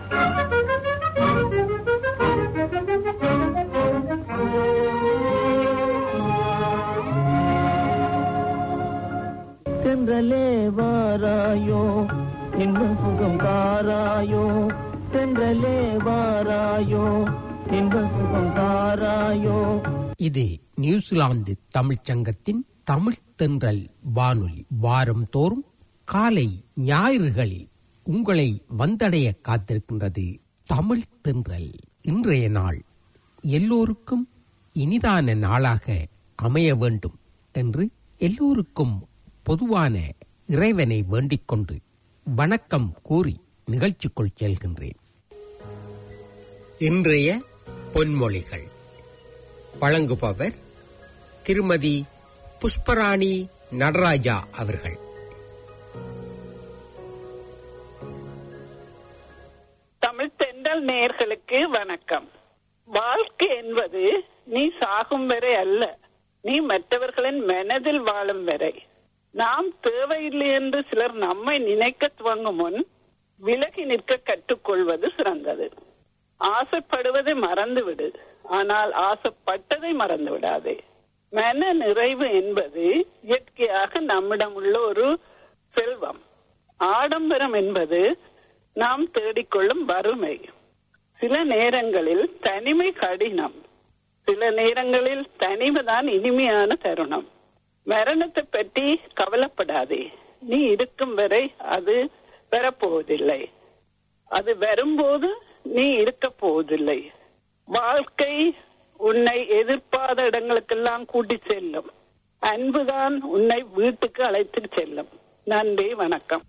தென்றலே வாராயோ இன்ப சுகம் தாராயோ தென்றலே வாராயோ இன்ப சுகம் தாராயோ இது நியூசிலாந்து தமிழ்ச் சங்கத்தின் தமிழ் தென்றல் வானொலி வாரம் தோறும் காலை ஞாயிறுகளில் உங்களை வந்தடைய காத்திருக்கின்றது தமிழ் தென்றல் இன்றைய நாள் எல்லோருக்கும் இனிதான நாளாக அமைய வேண்டும் என்று எல்லோருக்கும் பொதுவான இறைவனை வேண்டிக் கொண்டு வணக்கம் கூறி நிகழ்ச்சிக்குள் செல்கின்றேன் இன்றைய பொன்மொழிகள் வழங்குபவர் திருமதி புஷ்பராணி நடராஜா அவர்கள் தமிழ் தென்றல் நேயர்களுக்கு வணக்கம் வாழ்க்கை என்பது நீ சாகும் வரை அல்ல நீ மற்றவர்களின் மனதில் வாழும் வரை நாம் தேவையில்லை என்று சிலர் நம்மை நினைக்க துவங்கும் முன் விலகி நிற்க கற்றுக்கொள்வது சிறந்தது ஆசைப்படுவதை மறந்துவிடு ஆனால் ஆசைப்பட்டதை மறந்து விடாதே மன நிறைவு என்பது இயற்கையாக நம்மிடம் உள்ள ஒரு செல்வம் ஆடம்பரம் என்பது நாம் தேடிக்கொள்ளும் வறுமை சில நேரங்களில் தனிமை கடினம் சில நேரங்களில் தனிமைதான் இனிமையான தருணம் மரணத்தை பற்றி கவலைப்படாதே நீ இருக்கும் வரை அது வரப்போவதில்லை அது வரும்போது நீ இருக்க போவதில்லை வாழ்க்கை உன்னை எதிர்பாத இடங்களுக்கெல்லாம் கூட்டி செல்லும் அன்புதான் உன்னை வீட்டுக்கு அழைத்து செல்லும் நன்றி வணக்கம்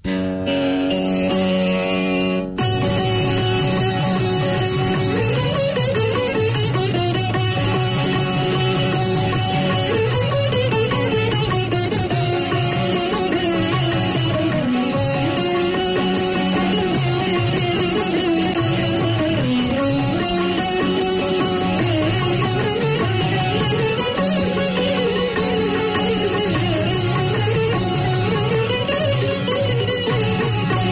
Thank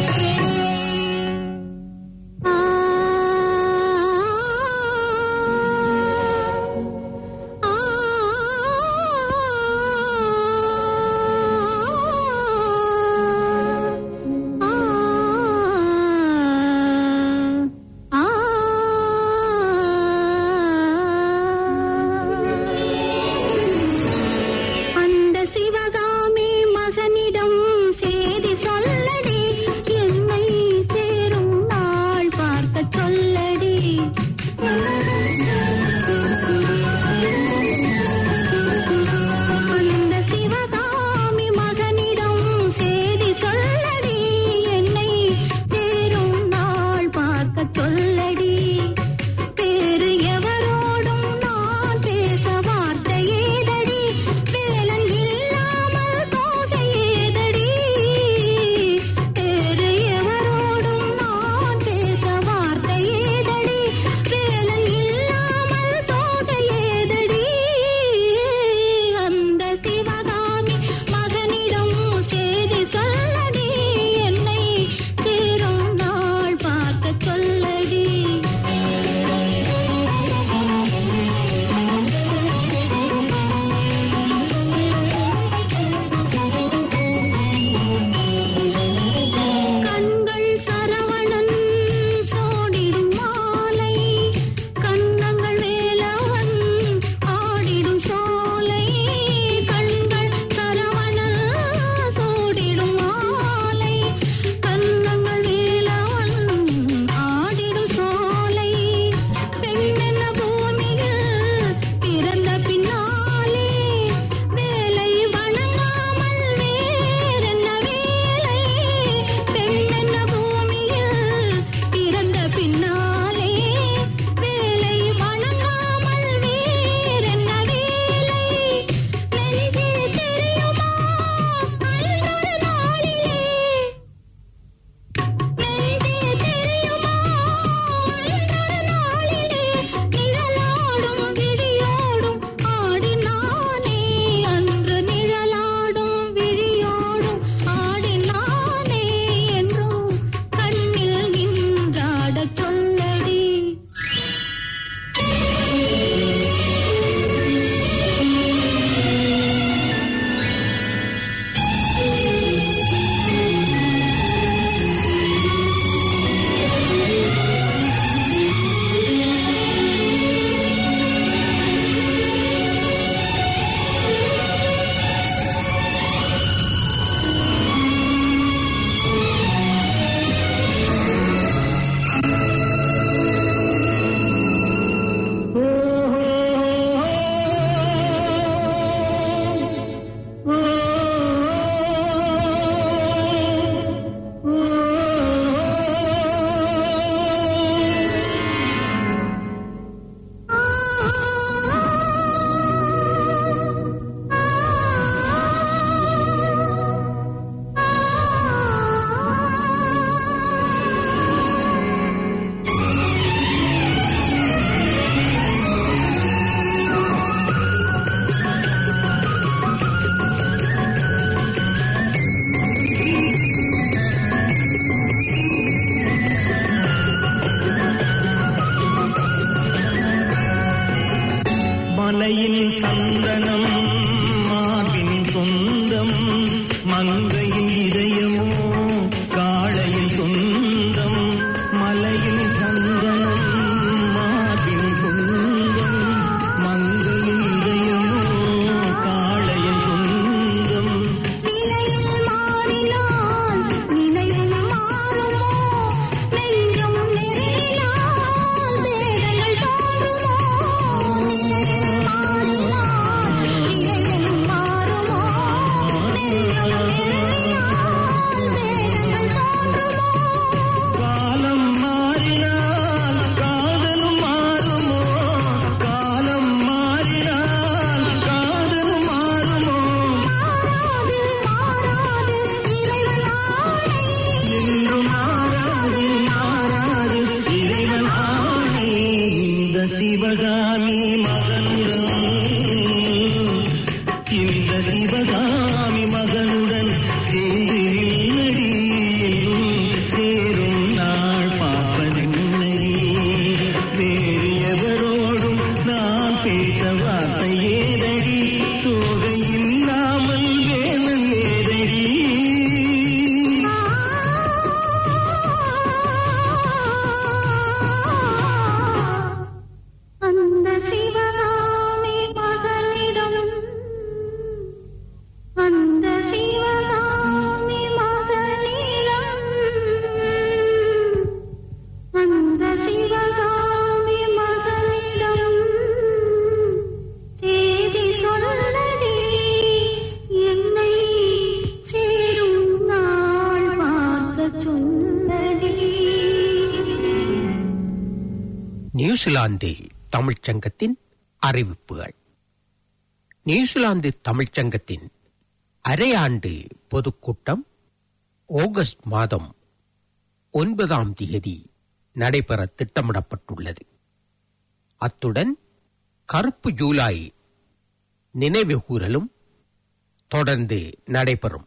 நியூசிலாந்து தமிழ்ச் சங்கத்தின் அறிவிப்புகள் நியூசிலாந்து தமிழ்ச் சங்கத்தின் அரையாண்டு பொதுக்கூட்டம் ஆகஸ்ட் மாதம் ஒன்பதாம் தேதி நடைபெற திட்டமிடப்பட்டுள்ளது அத்துடன் கருப்பு ஜூலை நினைவுகூரலும் தொடர்ந்து நடைபெறும்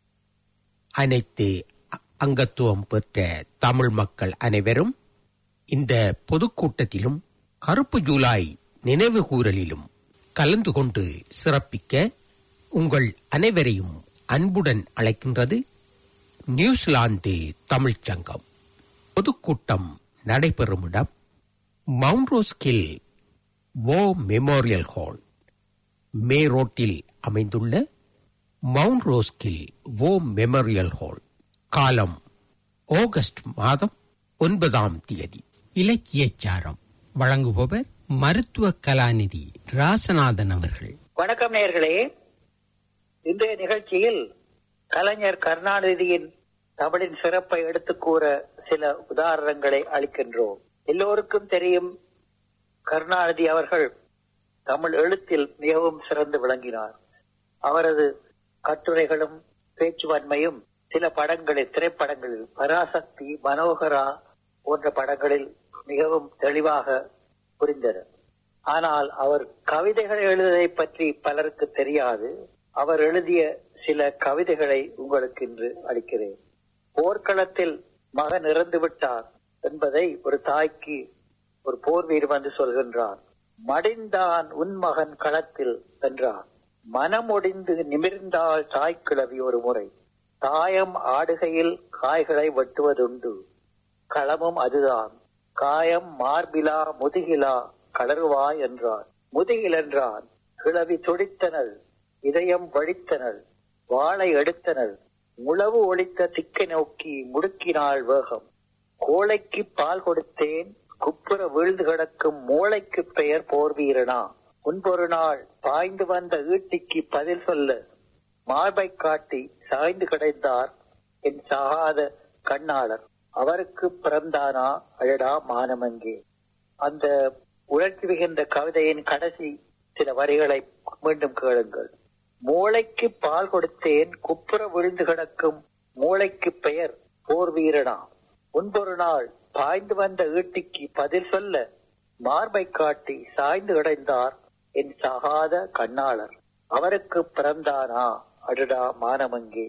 அனைத்து அ- அங்கத்துவம் பெற்ற தமிழ் மக்கள் அனைவரும் இந்த பொதுக்கூட்டத்திலும் கருப்பு ஜூலை நினைவுகூரலிலும் கலந்து கொண்டு சிறப்பிக்க உங்கள் அனைவரையும் அன்புடன் அழைக்கின்றது நியூசிலாந்து தமிழ்ச் சங்கம் பொதுக்கூட்டம் நடைபெறும் இடம் Mount Roskill War Memorial Hall May ரோட்டில் அமைந்துள்ள Mount Roskill War Memorial Hall காலம் ஆகஸ்ட் மாதம் ஒன்பதாம் தேதி இலக்கியச்சாரம் வழங்குபவர் மருத்துவ கலாநிதி ராசநாதன் அவர்கள் வணக்கம் நேயர்களே இன்றைய நிகழ்ச்சியில் கலைஞர் கருணாநிதியின் தமிழின் சிறப்பை எடுத்துக் கூற சில உதாரணங்களை அளிக்கின்றோம் எல்லோருக்கும் தெரியும் கருணாநிதி அவர்கள் தமிழ் எழுத்தில் மிகவும் சிறந்து விளங்கினார் அவரது கட்டுரைகளும் பேச்சுவன்மையும் சில படங்களில் திரைப்படங்களில் பராசக்தி மனோகரா போன்ற படங்களில் மிகவும் தெளிவாக புரிந்தன ஆனால் அவர் கவிதைகள் எழுதுவதை பற்றி பலருக்கு தெரியாது அவர் எழுதிய சில கவிதைகளை உங்களுக்கு இன்று அளிக்கிறேன் போர்க்களத்தில் மகன் இறந்து விட்டார் என்பதை ஒரு தாய்க்கு ஒரு போர் வீரர் வந்து சொல்கின்றான் மடிந்தான் உன் மகன் களத்தில் என்றான் மனமொடிந்து நிமிர்ந்தாள் தாய்க்கிழவி ஒரு முறை தாயம் ஆடுகையில் காய்களை வெட்டுவதுண்டு களமும் அதுதான் காயம் மார்பிலா முதுகிலா கலருவா என்றான் முதுகில் என்றான் கிழவி துடித்தனள் இதயம் வழித்தனள் வாளை எடுத்தனள் முழவு ஒழித்த திக்கை நோக்கி முடுக்கினாள் வேகம் கோழைக்கு பால் கொடுத்தேன் குப்புற வீழ்ந்து கிடக்கும் மூளைக்கு பெயர் போர் வீரனா முன்பொரு நாள் பாய்ந்து வந்த ஈட்டிக்கு பதில் சொல்ல மார்பை காட்டி சாய்ந்து கிடைந்தார் என் சாகாத கண்ணாளர் அவருக்கு பிறந்தானா அழடா மானமங்கே அந்த உணர்ச்சி மிகுந்த கவிதையின் கடைசி சில வரிகளை மீண்டும் கேளுங்கள் மூளைக்கு பால் கொடுத்தேன் குப்புற விழுந்து கிடக்கும் மூளைக்கு பெயர் போர் வீரனா முன்பொரு நாள் பாய்ந்து வந்த ஈட்டிக்கு பதில் சொல்ல மார்பை காட்டி சாய்ந்து கிடந்தார் என் சகாத கண்ணாளர் அவருக்கு பிறந்தானா அடடா மானமங்கே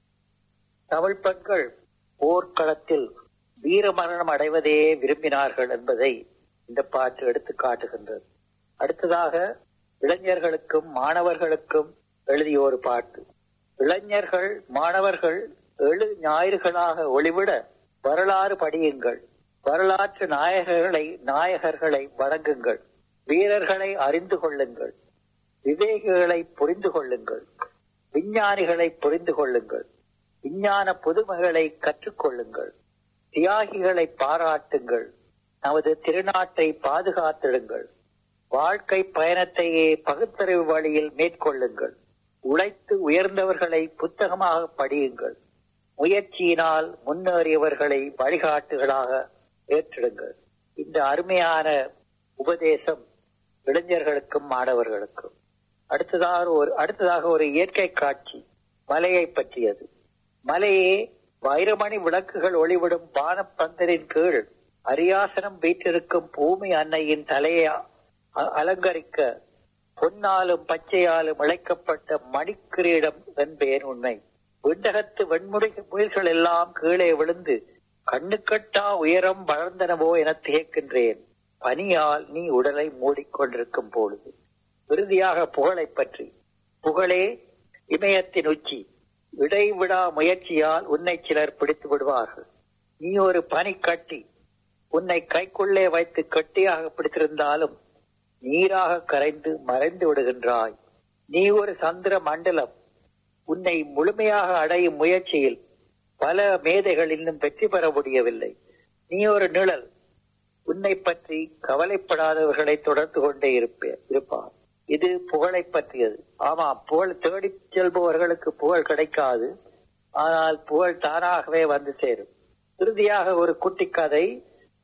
தமிழ் பெண்கள் போர்க்களத்தில் வீரமரணம் அடைவதே விரும்பினார்கள் என்பதை இந்த பாட்டு எடுத்து காட்டுகின்றது அடுத்ததாக இளைஞர்களுக்கும் மாணவர்களுக்கும் எழுதிய ஒரு பாட்டு இளைஞர்கள் மாணவர்கள் எழு ஞாயிறுகளாக ஒளிவிட வரலாறு படியுங்கள் வரலாற்று நாயகர்களை நாயகர்களை வணங்குங்கள் வீரர்களை அறிந்து கொள்ளுங்கள் விவேகிகளை புரிந்து கொள்ளுங்கள் விஞ்ஞானிகளை புரிந்து கொள்ளுங்கள் விஞ்ஞான புதுமைகளை கற்றுக்கொள்ளுங்கள் தியாகிகளை பாராட்டுங்கள் நமது திருநாட்டை பாதுகாத்திடுங்கள் வாழ்க்கை பயணத்தையே பகுத்தறிவு வழியில் மேற்கொள்ளுங்கள் உழைத்து உயர்ந்தவர்களை புத்தகமாக படியுங்கள் முயற்சியினால் முன்னேறியவர்களை வழிகாட்டுகளாக ஏற்றிடுங்கள் இந்த அருமையான உபதேசம் இளைஞர்களுக்கும் மாணவர்களுக்கும் அடுத்ததாக ஒரு அடுத்ததாக ஒரு இயற்கை காட்சி மலையை பற்றியது மலையே வைரமணி விளக்குகள் ஒளிவிடும் வானப்பந்தரின் கீழ் அரியாசனம் வீற்றிருக்கும் பூமி அன்னையின் தலையை அ- அலங்கரிக்க பொன்னாலும் பச்சையாலும் இழைக்கப்பட்ட மணிக்கிரீடம் என்பேன் உண்மை விண்டகத்து வெண்முடி முயல்கள் எல்லாம் கீழே விழுந்து கண்ணுக்கட்டா உயரம் வளர்ந்தனவோ என திகைக்கின்றேன் பனியால் நீ உடலை மூடிக்கொண்டிருக்கும் பொழுது இறுதியாக புகழை பற்றி புகழே இமயத்தின் உச்சி இடைவிடா முயற்சியால் உன்னை சிலர் பிடித்து விடுவார்கள் நீ ஒரு பனி கட்டி உன்னை கைக்குள்ளே வைத்து கட்டியாக பிடித்திருந்தாலும் நீராக கரைந்து மறைந்து விடுகின்றாய் நீ ஒரு சந்திர மண்டலம் உன்னை முழுமையாக அடையும் முயற்சியில் பல மேதைகள் இன்னும் வெற்றி பெற முடியவில்லை நீ ஒரு நிழல் உன்னை பற்றி கவலைப்படாதவர்களை தொடர்ந்து கொண்டே இருப்பே இருப்பார் இது புகழை பற்றியது ஆமா புகழ் தேடிச் செல்பவர்களுக்கு புகழ் கிடைக்காது ஆனால் புகழ் தானாகவே வந்து சேரும் இறுதியாக ஒரு குட்டி கதை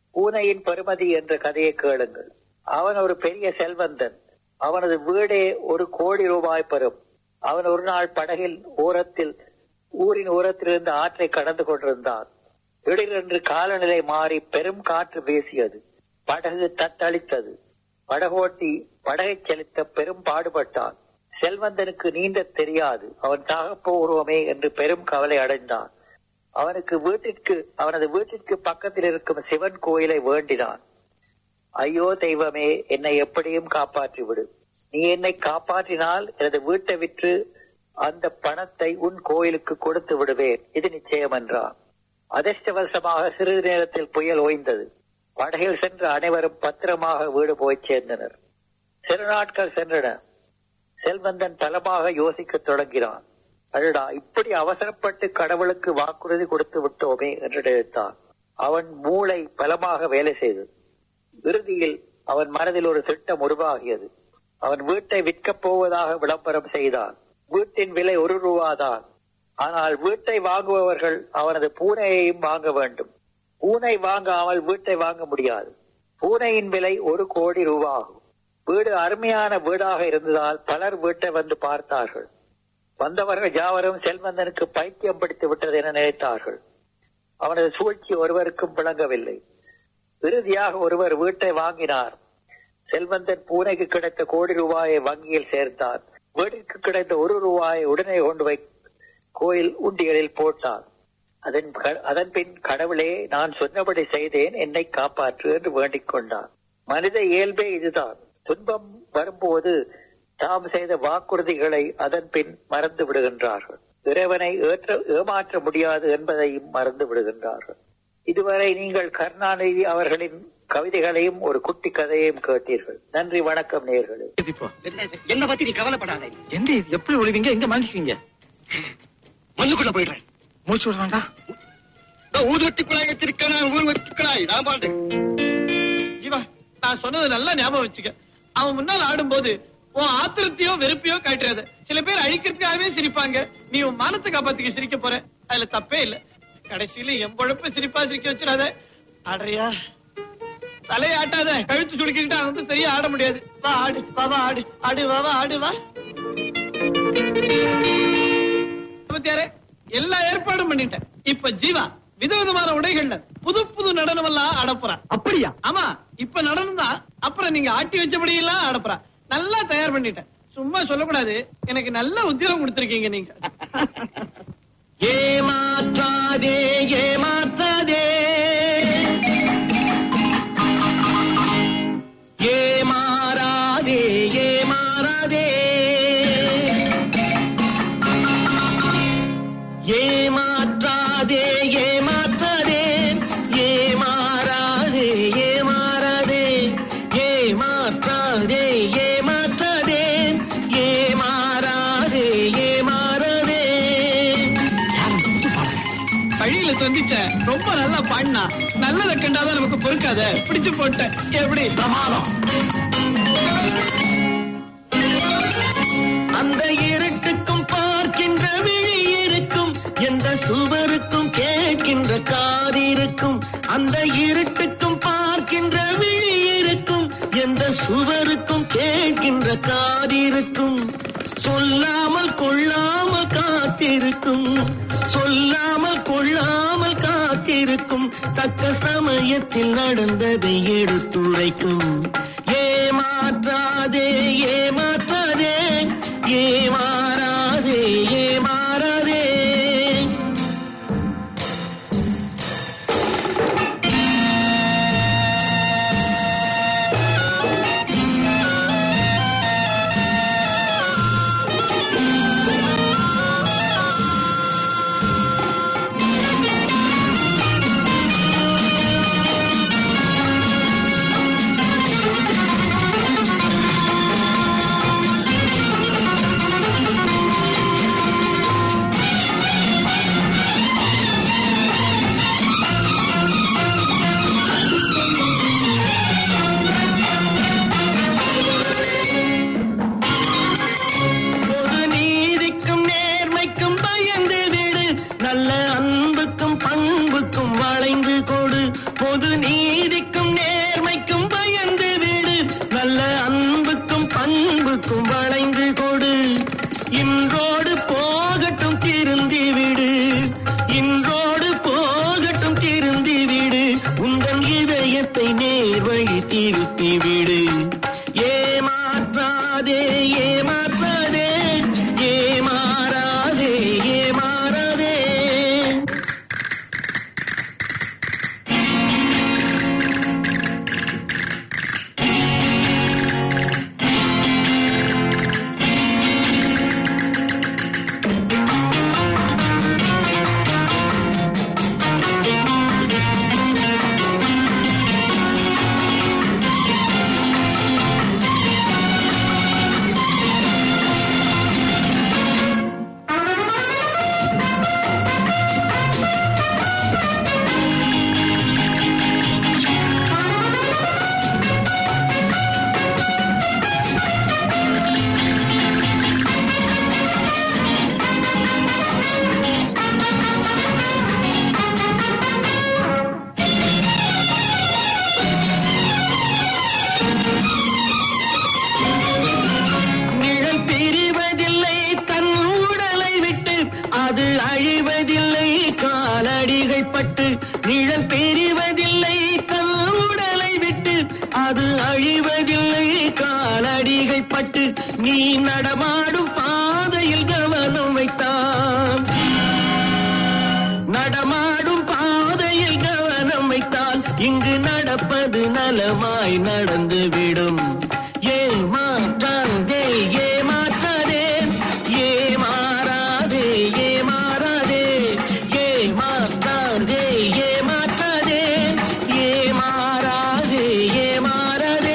பூனையின் பெருமதி என்ற கதையை கேளுங்கள் அவன் ஒரு பெரிய செல்வந்தன் அவனது வீடே ஒரு கோடி ரூபாய் பெறும் அவன் ஒரு நாள் படகில் ஓரத்தில் ஊரின் ஓரத்திலிருந்து ஆற்றை கடந்து கொண்டிருந்தான் திடீரென்று காலநிலை மாறி பெரும் காற்று வீசியது படகு தத்தளித்தது படகோட்டி படகை செலுத்த பெரும் பாடுபட்டான் செல்வந்தனுக்கு நீந்த தெரியாது அவன் தாகப்போ உருவமே என்று பெரும் கவலை அடைந்தான் அவனுக்கு வீட்டிற்கு அவனது வீட்டிற்கு பக்கத்தில் இருக்கும் சிவன் கோயிலை வேண்டினான் ஐயோ தெய்வமே என்னை எப்படியும் காப்பாற்றி விடு நீ என்னை காப்பாற்றினால் எனது வீட்டை விற்று அந்த பணத்தை உன் கோயிலுக்கு கொடுத்து விடுவேன் இது நிச்சயம் என்றான் அதிர்ஷ்டவசமாக சிறிது நேரத்தில் புயல் ஓய்ந்தது படகில் சென்ற அனைவரும் பத்திரமாக வீடு போய் சேர்ந்தனர் சில நாட்கள் சென்றன செல்வந்தன் பலமாக யோசிக்கத் தொடங்கினான் அடடா இப்படி அவசரப்பட்டு கடவுளுக்கு வாக்குறுதி கொடுத்து விட்டோமே என்று நினைத்தான் அவன் மூளை பலமாக வேலை செய்தது இறுதியில் அவன் மனதில் ஒரு திட்டம் உருவாகியது அவன் வீட்டை விற்கப் போவதாக விளம்பரம் செய்தான் வீட்டின் விலை ஒரு ரூபாதான் ஆனால் வீட்டை வாங்குபவர்கள் அவனது பூனையையும் வாங்க வேண்டும் பூனை வாங்காமல் வீட்டை வாங்க முடியாது பூனையின் விலை ஒரு கோடி ரூபாகும் வீடு அருமையான வீடாக இருந்ததால் பலர் வீட்டை வந்து பார்த்தார்கள் வந்தவர்கள் யாவரும் செல்வந்தனுக்கு பைத்தியம் பிடித்து விட்டது என நினைத்தார்கள் அவனது சூழ்ச்சி ஒருவருக்கும் விளங்கவில்லை இறுதியாக ஒருவர் வீட்டை வாங்கினார் செல்வந்தன் பூனைக்கு கிடைத்த கோடி ரூபாயை வங்கியில் சேர்த்தார் வீட்டிற்கு கிடைத்த ஒரு ரூபாயை உடனே கொண்டு போய் கோயில் உண்டியலில் போட்டார் அதன் க- அதன் பின் கடவுளே நான் சொன்னபடி செய்தேன் என்னை காப்பாற்று என்று வேண்டிக் கொண்டான் மனித இயல்பே இதுதான் துன்பம் வரும்போது தாம் செய்த வாக்குறுதிகளை அதன் பின் மறந்து விடுகின்றார்கள் இறைவனை ஏற்ற ஏமாற்ற முடியாது என்பதையும் மறந்து விடுகின்றார்கள் இதுவரை நீங்கள் கருணாநிதி அவர்களின் கவிதைகளையும் ஒரு குட்டி கதையையும் கேட்டீர்கள் நன்றி வணக்கம் நேர்களே இப்போ என்ன பத்தி நீ கவலைப்படாத எங்க இது? எப்படி ஒழுவீங்க எங்க மாட்டிக்குவீங்க மண்ணுக்குள்ள போயிடுறேன் மூச்சு விட வேண்டாம் ஊதுவத்தி குழாய் வச்சிருக்கேன் நான் ஊதுவத்தி குழாய் நான் பாட்டு ஜீவா நான் சொன்னது நல்லா ஞாபகம் வச்சுக்க அவன் முன்னால் ஆடும்போது உன் ஆத்திரத்தையோ வெறுப்பையோ காட்டுறாத சில பேர் அழிக்கிறதுக்காகவே சிரிப்பாங்க நீ உன் மானத்தை காப்பாத்திக்க சிரிக்க போற அதுல தப்பே இல்ல கடைசியில என் பொழப்ப சிரிப்பா சிரிக்க வச்சிடாத ஆடுறியா தலையை ஆட்டாத கழுத்து சுடுக்கிட்டு அவன் வந்து சரியா ஆட முடியாது வா ஆடு வா வா ஆடு ஆடு வா வா ஆடு வா பத்தியாரே எல்லா ஏற்பாடும் பண்ணிட்டேன் இப்ப ஜீவா விதவிதமான உடைகள்ல புது புது நடனம் எல்லாம் ஆடப்போறான் அப்படியா ஆமா இப்ப நடனம் தான் அப்புறம் நீங்க ஆட்டி வச்சபடி எல்லாம் ஆடப்போறா நல்லா தயார் பண்ணிட்டேன் சும்மா சொல்லக்கூடாது எனக்கு நல்ல உத்தியோகம் கொடுத்திருக்கீங்க நீங்க ஏமாற்றாதே ஏமாற்றாதே ஏமாறாதே ஏமாறாதே ஏமாற்றாதே ஏமாற்றாதே ஏமாறாதே ஏமாறாதே ஏமாற்றாதே ஏமாற்றாதே ஏமாறாதே ஏமாறாதே வழியில சந்திச்ச ரொம்ப நல்லா பாடினா நல்லதை கண்டாதான் நமக்கு பொறுக்காத பிடிச்சு போட்டேன் எப்படி பிரமாதம் அந்த இருட்டுக்கும் பார்க்கின்ற விழி இருக்கும் எந்த சுவருக்கும் கேட்கின்ற காது இருக்கும் அந்த இருட்டுக்கும் பார்க்கின்ற விழி இருக்கும் எந்த சுவருக்கும் கேட்கின்ற காது இருக்கும் சொல்லாமல் கொள்ளாமல் காத்திருக்கும் சொல்லாமல் கொள்ளாமல் காத்திருக்கும் தக்க சமயத்தில் நடந்ததை எடுத்துரைக்கும் ஏமாற்றாதே ஏமாற்றாதே ஏமாறாதே ஏமாறாதே மாயத்தை நேர் வழி திருத்தி விடு ஏமாற்றாதே ஏமாற்றாதே ஏமாறாதே ஏமாறாதே நிழல் பிரிவதில்லை தன் உடலை விட்டு அது அழிவதில்லை காலடிகள் பட்டு நிழல் பிரிவதில்லை தன் உடலை விட்டு அது அழிவதில்லை காலடிகள் பட்டு நீ நடமாடும் பாதையில் கவனம் வைத்தான் நடமாடும் பாதையில் கவனம் வைத்தால் இங்கு நடப்பது நலமாய் நடந்துவிடும் ஏமாற்றாதே ஏமாற்றாதே ஏமாறாதே ஏமாறாதே ஏமாற்றாதே ஏமாற்றாதே ஏமாறாதே ஏமாறாதே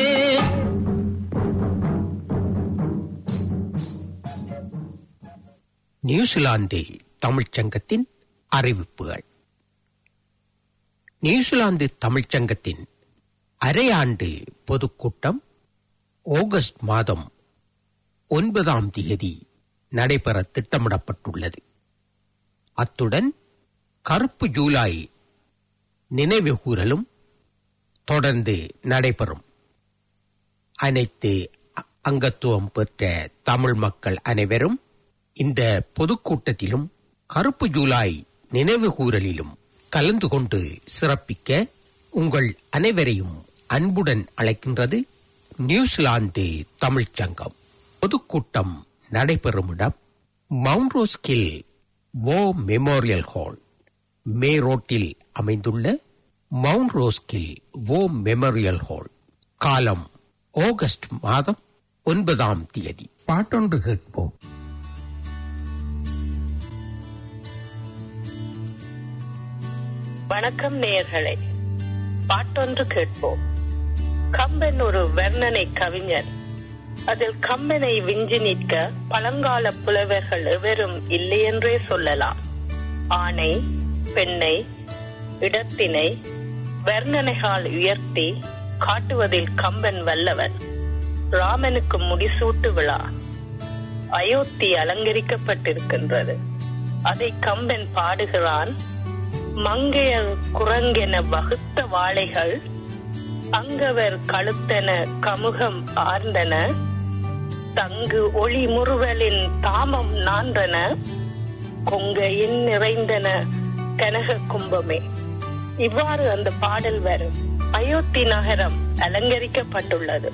நியூசிலாந்து தமிழ்ச் சங்கத்தின் அறிவிப்புகள் நியூசிலாந்து தமிழ்ச் சங்கத்தின் அரையாண்டு பொதுக்கூட்டம் ஆகஸ்ட் மாதம் ஒன்பதாம் தேதி நடைபெற திட்டமிடப்பட்டுள்ளது அத்துடன் கருப்பு ஜூலை நினைவுகூரலும் தொடர்ந்து நடைபெறும் அனைத்து அ- அங்கத்துவம் பெற்ற தமிழ் மக்கள் அனைவரும் இந்த பொதுக்கூட்டத்திலும் கருப்பு ஜூலை நினைவுகூரலிலும் கலந்து கொண்டு சிறப்பிக்க உங்கள் அனைவரையும் அன்புடன் அழைக்கின்றது நியூசிலாந்து தமிழ்ச் சங்கம் பொதுக்கூட்டம் நடைபெறும் இடம் Mount Roskill War Memorial Hall May ரோட்டில் அமைந்துள்ள Mount Roskill War Memorial Hall காலம் ஆகஸ்ட் மாதம் ஒன்பதாம் தேதி பாட்டொன்று கேட்போம் வணக்கம் நேயர்களே பாட்டொன்று கேட்போம் கம்பன் ஒரு வர்ணனை கவிஞர் அதில் கம்பனை விஞ்சி நிற்க பழங்கால புலவர்கள் எவரும் இல்லை என்றே சொல்லலாம் ஆணை பெண்ணை இடத்தினை வர்ணனைகால் உயர்த்தி காட்டுவதில் கம்பன் வல்லவன் ராமனுக்கு முடிசூட்டு விழா அயோத்தி அலங்கரிக்கப்பட்டிருக்கின்றது அதை கம்பன் பாடுகிறான் மங்கையர் குரங்கென வகுத்த வாழைகள் அங்கவர் கழுத்தென கமுகம் ஆர்ந்தன தங்கு ஒளி முறுவலின் தாமம் நான்றன கொங்கையின் நிறைந்தன கனக கும்பமே இவ்வாறு அந்த பாடல் வரும் அயோத்தி நகரம் அலங்கரிக்கப்பட்டுள்ளது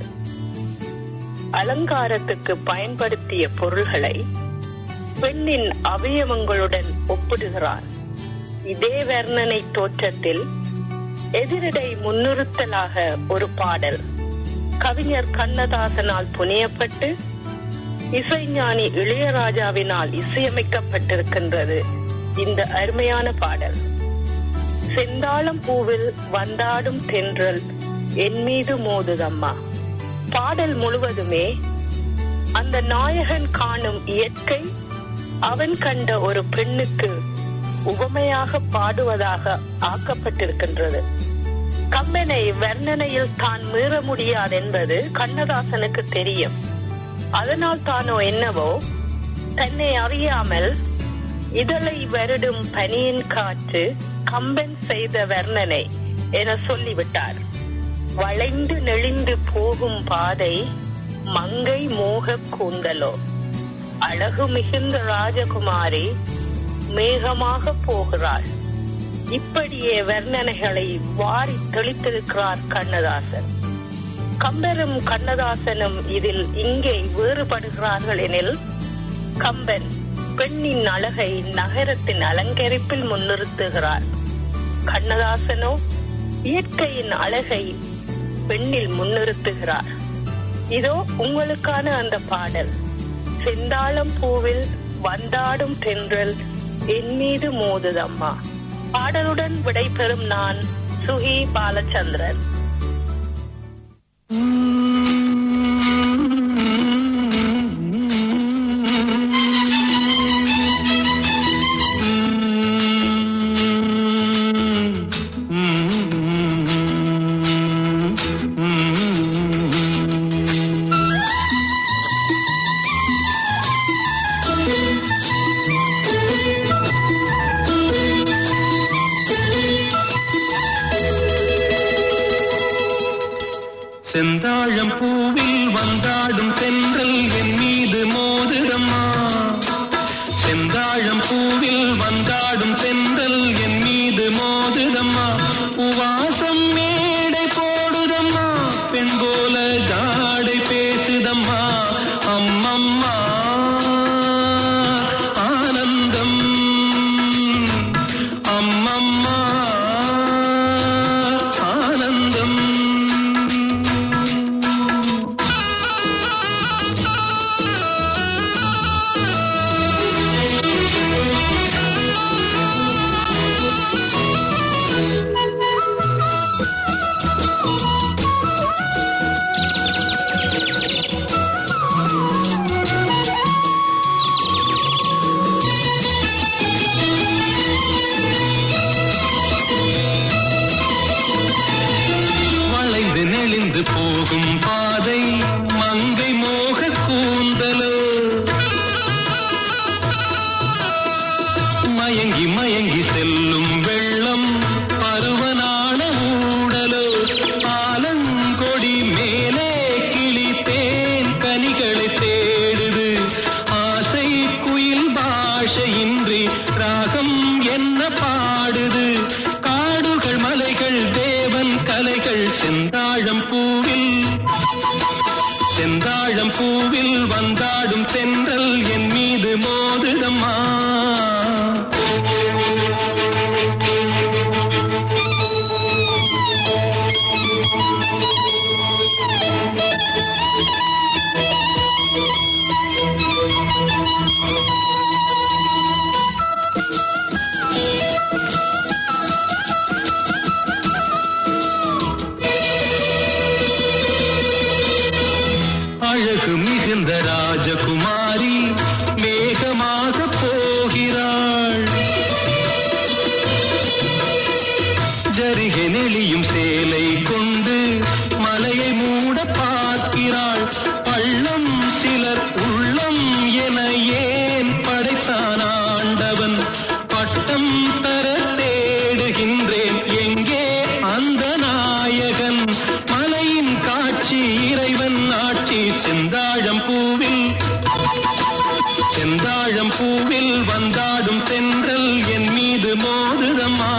அலங்காரத்துக்கு பயன்படுத்திய பொருள்களை பெண்ணின் அவயவங்களுடன் ஒப்பிடுகிறான் இதே வர்ணனை தோற்றத்தில் எதிரிடை முன்னிறுத்தலாக ஒரு பாடல் கவிஞர் கண்ணதாசனால் புனையப்பட்டு இசைஞானி இளையராஜாவினால் இசையமைக்கப்பட்டிருக்கின்றது இந்த அருமையான பாடல் செந்தாளம் பூவில் வந்தாடும் தென்றல் என் மீது மோதுதம்மா பாடல் முழுவதுமே அந்த நாயகன் காணும் இயற்கை அவன் கண்ட ஒரு பெண்ணுக்கு உவமையாக பாடுவதாக ஆக்கப்பட்டிருக்கின்றது கம்பனை வர்ணனையில் தான் மீற முடியாது என்பது கண்ணதாசனுக்கு தெரியும் அதனால் தானோ என்னவோ தன்னை அறியாமல் இதழை வருடும் பனியின் காற்று கம்பன் செய்த வர்ணனை என சொல்லிவிட்டார் வளைந்து நெளிந்து போகும் பாதை மங்கை மோக கூந்தலோ அழகு மிகுந்த ராஜகுமாரி மேகமாக போகிறாள் இப்படியே வர்ணனைகளை வாரி தெளித்திருக்கிறார் கண்ணதாசன் கம்பரும் கண்ணதாசனும் இதில் இங்கே வேறுபடுகிறார்கள் எனில் கம்பன் பெண்ணின் அழகை நகரத்தின் அலங்கரிப்பில் முன்னிறுத்துகிறார் கண்ணதாசனோ இயற்கையின் அழகை பெண்ணில் முன்னிறுத்துகிறார் இதோ உங்களுக்கான அந்த பாடல் செந்தாளம் பூவில் வந்தாடும் தென்றல் என் மீது மோதுதம்மா பாடலுடன் விடைபெறும் நான் சுகி பாலச்சந்திரன் செந்தாழம் பூவில் வந்தாடும் தென்றல் என் மீது மோதுதம்மா செந்தாழம் பூவில் வந்தாடும் தென்றல் என் மீது மோதுதம்மா உவாசம் மேடை போடுதம்மா பெண் போல ஜாடை பேசுதம்மா அம்மம்மா ஆனந்தம் அம்மம்மா ஆனந்தம் வளைந்து நெளிந்து போகும் பாதை மங்கை மோக கூந்தலோ மயங்கி மயங்கி செல்லும் வெள்ளம் பருவனான ஊடலோ ஆலங்கொடி மேலே கிளி தேன் கனிகளை தேடுது ஆசை குயில் பாஷையின்றி ராகம் என்ன பாடுது காடுகள் மலைகள் தேவன் கலைகள் செந்தாழம் பூவில் செந்தாழம் பூவில் வந்தாடும் தென்றல் என் மீது மோதுதம்மா அழகு மிகுந்த ராஜகுமாரி மேகமாக போகிறாள் ஜரிகை நெளியும் சேலை கொண்டு மலையை மூட பார்க்கிறாள் பள்ளம் சிலர் உள்ளம் என ஏன் படைத்தான் ஆண்டவன் பட்டம் தர தேடுகின்றேன் எங்கே அந்த நாயகன் மலையின் காட்சி இறைவன் ஆட்சி செந்தாழம் பூவில் செந்தாழம் பூவில் வந்தாடும் தென்றல் என் மீது மோதுதம்மா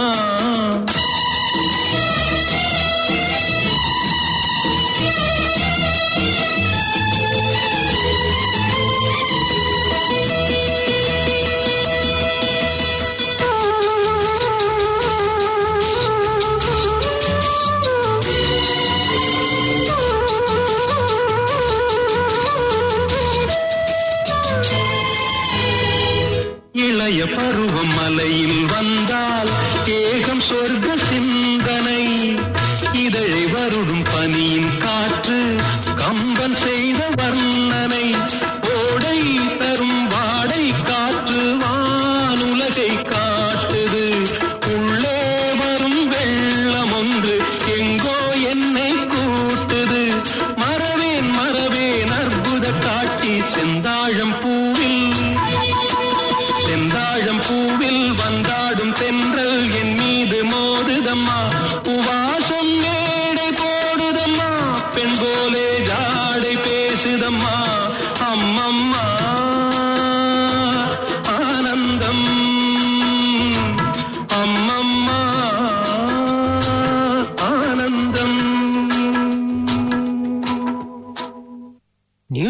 இளைய பருவம் மலையில் வந்தால் ஏகம் சொர்க்க சிந்தனை இதழை வருடும் பனியின் காற்று கம்பன் செய்த வர்ணனை ஓடை தரும் வாடை காற்று வானுலகை காட்டுது உள்ளே வரும் வெள்ளம் ஒன்று எங்கோ என்னை கூட்டுது மறவேன் மறவேன் அற்புத காட்சி செந்தாழம் பூவில் செந்தாழம் பூவில் வந்தாடும் தென்றல் என் மீது மோதுதம்மா உவாசம் மேடை போடுதம்மா பெண் போலே ஜாடை பே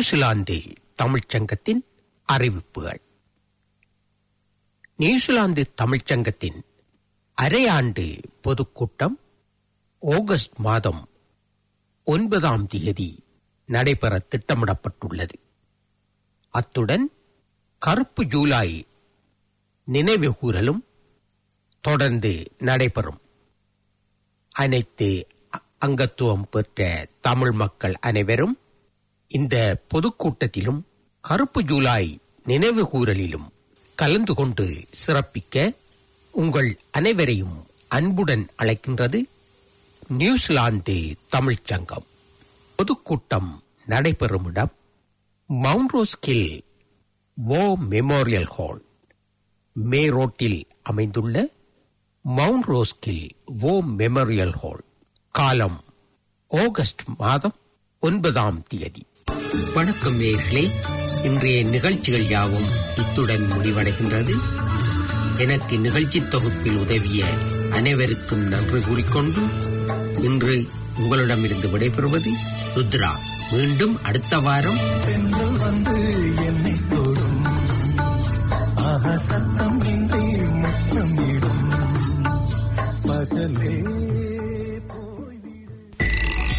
நியூசிலாந்து தமிழ்ச்சங்கத்தின் அறிவிப்புகள் நியூசிலாந்து தமிழ்ச்சங்கத்தின் அரையாண்டு பொதுக்கூட்டம் ஆகஸ்ட் மாதம் ஒன்பதாம் தேதி நடைபெற திட்டமிடப்பட்டுள்ளது அத்துடன் கருப்பு ஜூலை நினைவுகூரலும் தொடர்ந்து நடைபெறும் அனைத்து அ- அங்கத்துவம் பெற்ற தமிழ் மக்கள் அனைவரும் இந்த பொதுக்கூட்டத்திலும் கருப்பு ஜூலை நினைவுகூரலிலும் கலந்து கொண்டு சிறப்பிக்க உங்கள் அனைவரையும் அன்புடன் அழைக்கின்றது நியூசிலாந்து தமிழ்ச் சங்கம் பொதுக்கூட்டம் நடைபெறும் இடம் Mount Roskill War Memorial Hall May ரோட்டில் அமைந்துள்ள Mount Roskill War Memorial Hall காலம் ஆகஸ்ட் மாதம் ஒன்பதாம் தேதி வணக்கம் நேயர்களே இன்றைய நிகழ்ச்சிகள் யாவும் இத்துடன் முடிவடைகின்றது எனக்கு நிகழ்ச்சி தொகுப்பில் உதவிய அனைவருக்கும் நன்றி கூறிக்கொண்டு இன்று உங்களிடமிருந்து விடைபெறுவது ருத்ரா மீண்டும் அடுத்த வாரம் பெண்கள் வந்து என்னை தொடும் ஆஹா சத்தம் இன்றி முத்தமிடும் பகலே